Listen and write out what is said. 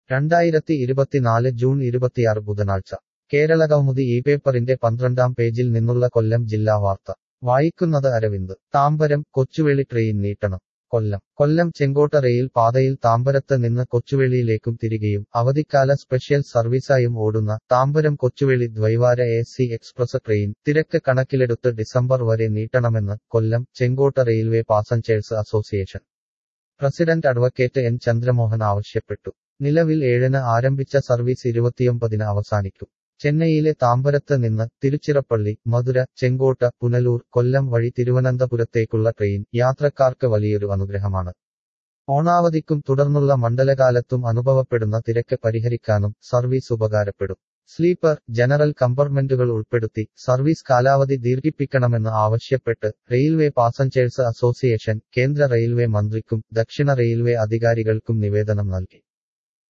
രണ്ടായിരത്തി ഇരുപത്തിനാല് ജൂൺ ഇരുപത്തിയാറ് ബുധനാഴ്ച കേരളകൗമുദി ഈ പേപ്പറിന്റെ പന്ത്രണ്ടാം പേജിൽ നിന്നുള്ള കൊല്ലം ജില്ലാ വാർത്ത വായിക്കുന്നത് അരവിന്ദ് താമ്പരം കൊച്ചുവേളി ട്രെയിൻ നീട്ടണം കൊല്ലം കൊല്ലം ചെങ്കോട്ട റെയിൽ പാതയിൽ താമ്പരത്ത് നിന്ന് കൊച്ചുവേളിയിലേക്കും തിരികെയും അവധിക്കാല സ്പെഷ്യൽ സർവീസായും ഓടുന്ന താമ്പരം കൊച്ചുവേളി ദ്വൈവാര എ സി എക്സ്പ്രസ് ട്രെയിൻ തിരക്ക് കണക്കിലെടുത്ത് ഡിസംബർ വരെ നീട്ടണമെന്ന് Kollam Chenkotta railway passengers association president advocate N Chandramohan ആവശ്യപ്പെട്ടു നിലവിൽ ഏഴിന് ആരംഭിച്ച സർവീസ് ഇരുപത്തിയൊമ്പതിന് അവസാനിക്കും ചെന്നൈയിലെ താമ്പരത്ത് നിന്ന് തിരുച്ചിറപ്പള്ളി മധുര ചെങ്കോട്ട പുനലൂർ കൊല്ലം വഴി തിരുവനന്തപുരത്തേക്കുള്ള ട്രെയിൻ യാത്രക്കാർക്ക് വലിയൊരു അനുഗ്രഹമാണ് ഓണാവധിക്കും തുടർന്നുള്ള മണ്ഡലകാലത്തും അനുഭവപ്പെടുന്ന തിരക്ക് പരിഹരിക്കാനും സർവീസ് ഉപകാരപ്പെടും സ്ലീപ്പർ ജനറൽ കമ്പാർട്ട്മെന്റുകൾ ഉൾപ്പെടുത്തി സർവീസ് കാലാവധി ദീർഘിപ്പിക്കണമെന്ന് ആവശ്യപ്പെട്ട് റെയിൽവേ പാസഞ്ചേഴ്സ് അസോസിയേഷൻ കേന്ദ്ര റെയിൽവേ മന്ത്രിക്കും ദക്ഷിണ റെയിൽവേ അധികാരികൾക്കും നിവേദനം നൽകി